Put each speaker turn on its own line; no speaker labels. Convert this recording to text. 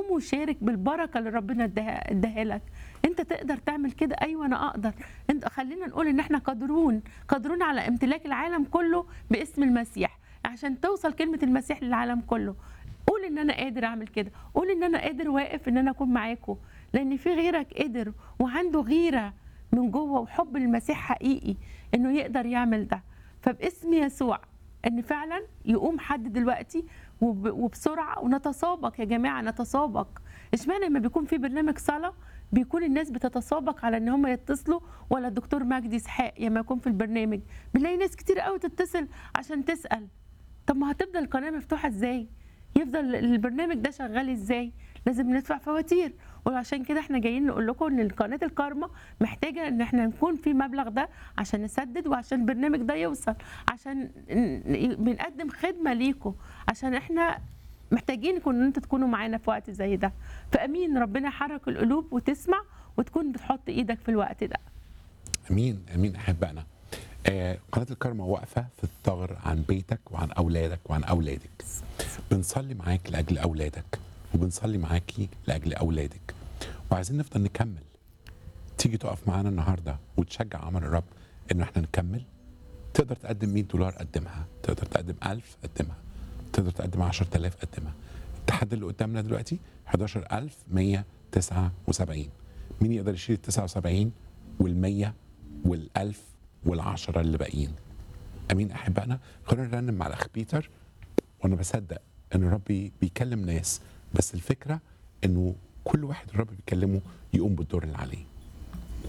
قوم وشارك بالبركه اللي ربنا اداها اداها لك انت تقدر تعمل كده ايوه انا اقدر انت خلينا نقول ان احنا قادرون قادرون على امتلاك العالم كله باسم المسيح عشان توصل كلمه المسيح للعالم كله قول ان انا قادر اعمل كده قول ان انا قادر واقف ان انا اكون معاكم لان في غيرك قدر وعنده غيره من جوه وحب المسيح حقيقي انه يقدر يعمل ده فباسم يسوع ان فعلا يقوم حد دلوقتي وب- وبسرعه ونتسابق يا جماعه نتسابق اشمعنى لما بيكون في برنامج صلاه بيكون الناس بتتسابق على ان هم يتصلوا ولا الدكتور مجدي اسحاق لما يكون في البرنامج بنلاقي ناس كتير قوي تتصل عشان تسال طب ما هتفضل القناه مفتوحه ازاي يفضل البرنامج ده شغال ازاي لازم ندفع فواتير وعشان كده احنا جايين نقول لكم ان قناه الكارما محتاجه ان احنا نكون في مبلغ ده عشان نسدد وعشان البرنامج ده يوصل عشان ن- بنقدم خدمه ليكم عشان احنا محتاجين يكون ان انتوا تكونوا معانا في وقت زي ده فامين ربنا يحرك القلوب وتسمع وتكون بتحط ايدك في الوقت ده
امين امين احبائنا آه قناه الكرمه واقفه في الثغر عن بيتك وعن اولادك وعن اولادك بنصلي معاك لاجل اولادك وبنصلي معاكي لاجل اولادك وعايزين نفضل نكمل تيجي تقف معانا النهارده وتشجع عمل الرب انه احنا نكمل تقدر تقدم 100 دولار قدمها تقدر تقدم 1000 قدمها تقدر تقدم 10000 قدمها التحدي اللي قدامنا دلوقتي 11179 مين يقدر يشيل ال 79 وال 100 وال 1000 وال 10 اللي باقيين امين احبائنا خلينا نرنم مع الاخ بيتر وانا بصدق ان ربي بيكلم ناس بس الفكره انه كل واحد الرب بيكلمه يقوم بالدور اللي عليه